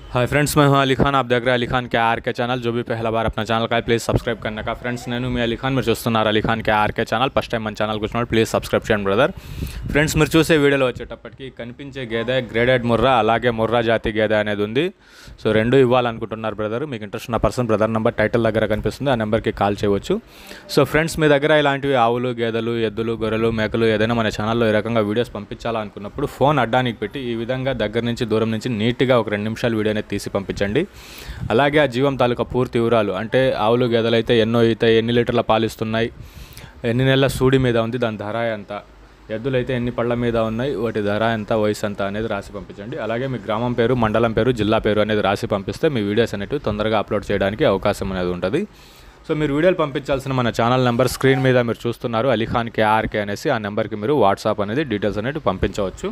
hi friends मैं हूं अली खान आप देख रहे हैं अली खान के आर के चैनल जो भी पहला बार अपना ఛానల్ का ప్లీజ్ సబ్స్క్రైబ్ करने का ఫ్రెండ్స్ నేను మీ అలీ ఖాన్ మీరు చూస్తున్నారు Ali Khan K RK channel first time మన ఛానల్కి వచ్చినప్పుడు ప్లీజ్ సబ్స్క్రైబ్ చేయండి బ్రదర్ ఫ్రెండ్స్ మీరు చూసే వీడియోలో వచ్చేటప్పటికి కనిపించే గేదె గ్రేడెడ్ ముర్రా అలాగే ముర్రా జాతి గేదె అనేది ఉంది సో రెండు ఇవ్వాలనుకుంటున్నారు బ్రదర్ మీకు ఇంట్రెస్ట్ ఉన్న పర్సన్ బ్రదర్ నెంబర్ టైటిల్ దగ్గర కనిపిస్తుంది ఆ నెంబర్కి కాల్ చేయవచ్చు సో ఫ్రెండ్స్ మీ దగ్గర ఇలాంటివి ఆవులు గేదెలు ఎద్దులు గొర్రెలు మేకలు ఏదైనా మన ఛానల్లో ఈ రకంగా వీడియోస్ పంపించాలనుకున్నప్పుడు ఫోన్ అడ్డానికి పెట్టి ఈ విధంగా దగ్గర నుంచి దూరం నుంచి నీట్గా ఒక రెండు నిమిషాలు వీడియో అనేది తీసి పంపించండి అలాగే ఆ జీవం తాలూకా పూర్తి వివరాలు అంటే ఆవులు గేదెలు అయితే ఎన్నో అయితే ఎన్ని లీటర్ల పాలిస్తున్నాయి ఎన్ని నెలల సూడి మీద ఉంది దాని ధర ఎంత ఎద్దులైతే ఎన్ని పళ్ళ మీద ఉన్నాయి వాటి ధర ఎంత వయసు ఎంత అనేది రాసి పంపించండి అలాగే మీ గ్రామం పేరు మండలం పేరు జిల్లా పేరు అనేది రాసి పంపిస్తే మీ వీడియోస్ అనేవి తొందరగా అప్లోడ్ చేయడానికి అవకాశం అనేది ఉంటుంది సో మీరు వీడియోలు పంపించాల్సిన మన ఛానల్ నెంబర్ స్క్రీన్ మీద మీరు చూస్తున్నారు అలీఖాన్ కేఆర్కే అనేసి ఆ నెంబర్కి మీరు వాట్సాప్ అనేది డీటెయిల్స్ అనేవి పంపించవచ్చు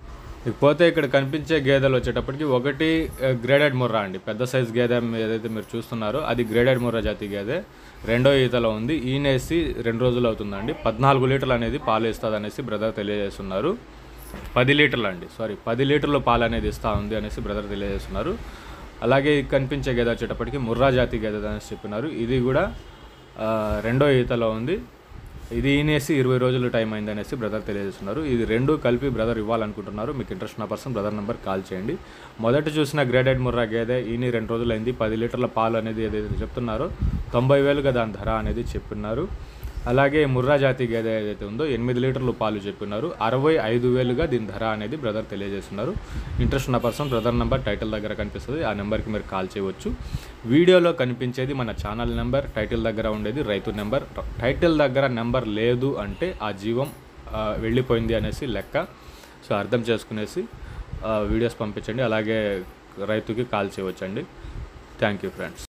ఇకపోతే ఇక్కడ కనిపించే గేదెలు వచ్చేటప్పటికి ఒకటి గ్రేడెడ్ ముర్రా అండి పెద్ద సైజ్ గేదె ఏదైతే మీరు చూస్తున్నారో అది గ్రేడెడ్ ముర్రా జాతి గేదె రెండో ఈతలో ఉంది ఈనేసి రెండు రోజులు అవుతుందండి పద్నాలుగు లీటర్లు అనేది పాలు ఇస్తుంది అనేసి బ్రదర్ తెలియజేస్తున్నారు పది లీటర్లు అండి సారీ పది లీటర్లు పాలు అనేది ఇస్తా ఉంది అనేసి బ్రదర్ తెలియజేస్తున్నారు అలాగే ఈ కనిపించే గేదె వచ్చేటప్పటికి ముర్రా జాతి గేదె అనేసి చెప్పినారు ఇది కూడా ఆ, రెండో ఈతలో ఉంది ఇది ఈనేసి ఇరవై రోజులు టైం అయింది అనేసి బ్రదర్ తెలియజేస్తున్నారు ఇది రెండు కలిపి బ్రదర్ ఇవ్వాలనుకుంటున్నారు మీకు ఇంట్రెస్ట్ ఉన్న పర్సన్ బ్రదర్ నెంబర్ కాల్ చేయండి మొదట చూసిన గ్రేడెడ్ ముర్రా గేదె ఈని రెండు రోజులు అయింది పది లీటర్ల పాలు అనేది ఏదైతే చెప్తున్నారో తొంభై వేలుగా దాని ధర అనేది చెప్పిన్నారు అలాగే ముర్రా జాతి గేదె ఏదైతే ఉందో ఎనిమిది లీటర్లు పాలు చెప్పినారు అరవై ఐదు వేలుగా దీని ధర అనేది బ్రదర్ తెలియజేస్తున్నారు ఇంట్రెస్ట్ ఉన్న పర్సన్ బ్రదర్ నెంబర్ టైటిల్ దగ్గర కనిపిస్తుంది ఆ నెంబర్కి మీరు కాల్ చేయవచ్చు వీడియోలో కనిపించేది మన ఛానల్ నెంబర్ టైటిల్ దగ్గర ఉండేది రైతు నెంబర్ టైటిల్ దగ్గర నెంబర్ లేదు అంటే ఆ జీవం ఆ, వెళ్ళిపోయింది అనేసి లెక్క సో అర్థం చేసుకునేసి ఆ, వీడియోస్ పంపించండి అలాగే రైతుకి కాల్ చేయవచ్చండి థ్యాంక్ యూ ఫ్రెండ్స్